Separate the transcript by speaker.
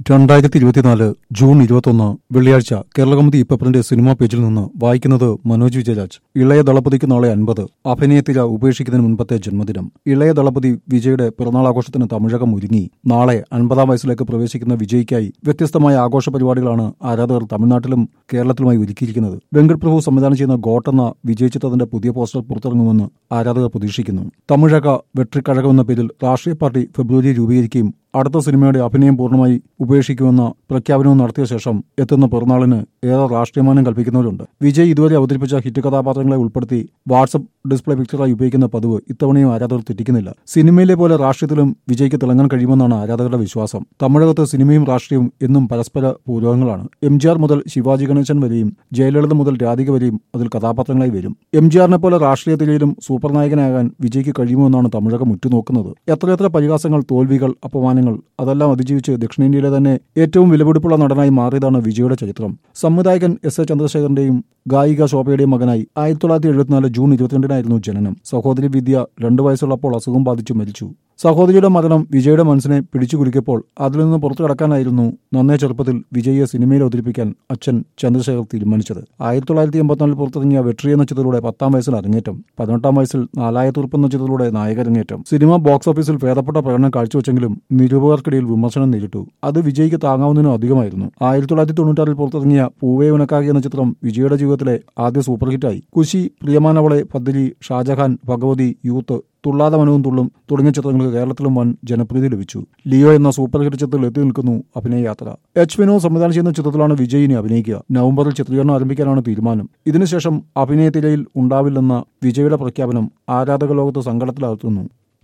Speaker 1: രണ്ടായിരത്തി ഇരുപത്തിനാല് ജൂൺ ഇരുപത്തൊന്ന് വെള്ളിയാഴ്ച കേരളകൗമുദി ഇപ്പപ്പറിന്റെ സിനിമാ പേജിൽ നിന്ന് വായിക്കുന്നത് മനോജ് വിജയരാജ് ഇളയ ദളപതിക്ക് നാളെ അൻപത് അഭിനയത്തില ഉപേക്ഷിക്കുന്നതിന് മുൻപത്തെ ജന്മദിനം ഇളയ ദളപതി വിജയുടെ പിറന്നാൾ ആഘോഷത്തിന് തമിഴകം ഒരുങ്ങി നാളെ അൻപതാം വയസ്സിലേക്ക് പ്രവേശിക്കുന്ന വിജയ്ക്കായി വ്യത്യസ്തമായ ആഘോഷ പരിപാടികളാണ് ആരാധകർ തമിഴ്നാട്ടിലും കേരളത്തിലുമായി ഒരുക്കിയിരിക്കുന്നത് വെങ്കട് പ്രഭു സംവിധാനം ചെയ്യുന്ന ഗോട്ട് എന്ന വിജയ് ചിത്രത്തിന്റെ പുതിയ പോസ്റ്റർ പുറത്തിറങ്ങുമെന്ന് ആരാധകർ പ്രതീക്ഷിക്കുന്നു തമിഴക വെട്രിക്കഴകം എന്ന പേരിൽ രാഷ്ട്രീയ പാർട്ടി ഫെബ്രുവരി രൂപീകരിക്കുകയും അടുത്ത സിനിമയുടെ അഭിനയം പൂർണ്ണമായി ഉപേക്ഷിക്കുമെന്ന പ്രഖ്യാപനവും നടത്തിയ ശേഷം എത്തുന്ന പിറന്നാളിന് ഏറെ രാഷ്ട്രീയമാനം കൽപ്പിക്കുന്നവരുണ്ട് വിജയ് ഇതുവരെ അവതരിപ്പിച്ച ഹിറ്റ് കഥാപാത്രങ്ങളെ ഉൾപ്പെടുത്തി വാട്സപ്പ് ഡിസ്പ്ലേ പിക്ചറായി ഉപയോഗിക്കുന്ന പതിവ് ഇത്തവണയും ആരാധകർ തെറ്റിക്കുന്നില്ല സിനിമയിലെ പോലെ രാഷ്ട്രീയത്തിലും വിജയ്ക്ക് തിളങ്ങാൻ കഴിയുമെന്നാണ് ആരാധകരുടെ വിശ്വാസം തമിഴകത്ത് സിനിമയും രാഷ്ട്രീയവും എന്നും പരസ്പര പൂരകങ്ങളാണ് എം ജി ആർ മുതൽ ശിവാജി ഗണേശൻ വരെയും ജയലളിത മുതൽ രാധിക വരെയും അതിൽ കഥാപാത്രങ്ങളായി വരും എം ജി ആറിനെ പോലെ രാഷ്ട്രീയത്തിലും സൂപ്പർ നായകനാകാൻ വിജയ്ക്ക് കഴിയുമോ എന്നാണ് തമിഴകം ഉറ്റുനോക്കുന്നത് എത്രയെത്ര പരിഹാസങ്ങൾ തോൽവികൾ അപമാനങ്ങൾ അതെല്ലാം അതിജീവിച്ച് ദക്ഷിണേന്ത്യയിലെ തന്നെ ഏറ്റവും വിലപിടിപ്പുള്ള നടനായി മാറിയതാണ് വിജയുടെ ചരിത്രം സംവിധായകൻ എസ് എ ചന്ദ്രശേഖരന്റെയും ഗായിക ശോഭയുടെയും മകനായി ആയിരത്തി തൊള്ളായിരത്തി എഴുപത്തിനാല് ജൂൺ ഇരുപത്തിരണ്ടിനായിരുന്നു ജനനം സഹോദരി വിദ്യ രണ്ടു വയസ്സുള്ളപ്പോൾ അസുഖം ബാധിച്ചു മരിച്ചു സഹോദരിയുടെ മരണം വിജയുടെ മനസ്സിനെ പിടിച്ചുകുലുക്കിയപ്പോൾ അതിൽ നിന്ന് പുറത്തു കടക്കാനായിരുന്നു നന്നേ ചെറുപ്പത്തിൽ വിജയെ സിനിമയിൽ അവതരിപ്പിക്കാൻ അച്ഛൻ ചന്ദ്രശേഖർ തീരുമാനിച്ചത് ആയിരത്തി തൊള്ളായിരത്തി എൺപത്തിനാലിൽ പുറത്തിറങ്ങിയ വെട്രി എന്ന ചിത്രത്തിലൂടെ പത്താം വയസ്സിൽ അരങ്ങേറ്റം പതിനെട്ടാം വയസ്സിൽ നാലായത്തുറുപ്പ് എന്ന ചിത്രത്തിലൂടെ നായകരങ്ങേറ്റം സിനിമ ബോക്സ് ഓഫീസിൽ ഭേദപ്പെട്ട പ്രകടനം കാഴ്ചവെച്ചെങ്കിലും നിരൂപകർക്കിടയിൽ വിമർശനം നേരിട്ടു അത് വിജയ്ക്ക് താങ്ങാവുന്നതിനും അധികമായിരുന്നു ആയിരത്തി തൊള്ളായിരത്തി തൊണ്ണൂറ്റാറിൽ പുറത്തിറങ്ങിയ പൂവേ ഉനക്കാകി എന്ന ചിത്രം വിജയുടെ ജീവിതത്തിലെ ആദ്യ സൂപ്പർ ഹിറ്റായി കുശി പ്രിയമാനവളെ പദ്ധതി ഷാജഹാൻ ഭഗവതി യൂത്ത് തുള്ളാതെ മനവും തുള്ളും തുടങ്ങിയ ചിത്രങ്ങൾക്ക് കേരളത്തിലും വൻ ജനപ്രീതി ലഭിച്ചു ലിയോ എന്ന സൂപ്പർ ഹിറ്റ് ചിത്രത്തിൽ എത്തി നിൽക്കുന്നു അഭിനയ യാത്ര എച്ച് വിനോദ് സംവിധാനം ചെയ്യുന്ന ചിത്രത്തിലാണ് വിജയ് ഇനി അഭിനയിക്കുക നവംബറിൽ ചിത്രീകരണം ആരംഭിക്കാനാണ് തീരുമാനം ഇതിനുശേഷം അഭിനയത്തിരയിൽ ഉണ്ടാവില്ലെന്ന വിജയുടെ പ്രഖ്യാപനം ആരാധക ലോകത്ത് സങ്കടത്തിലാഴ്ത്തുന്നു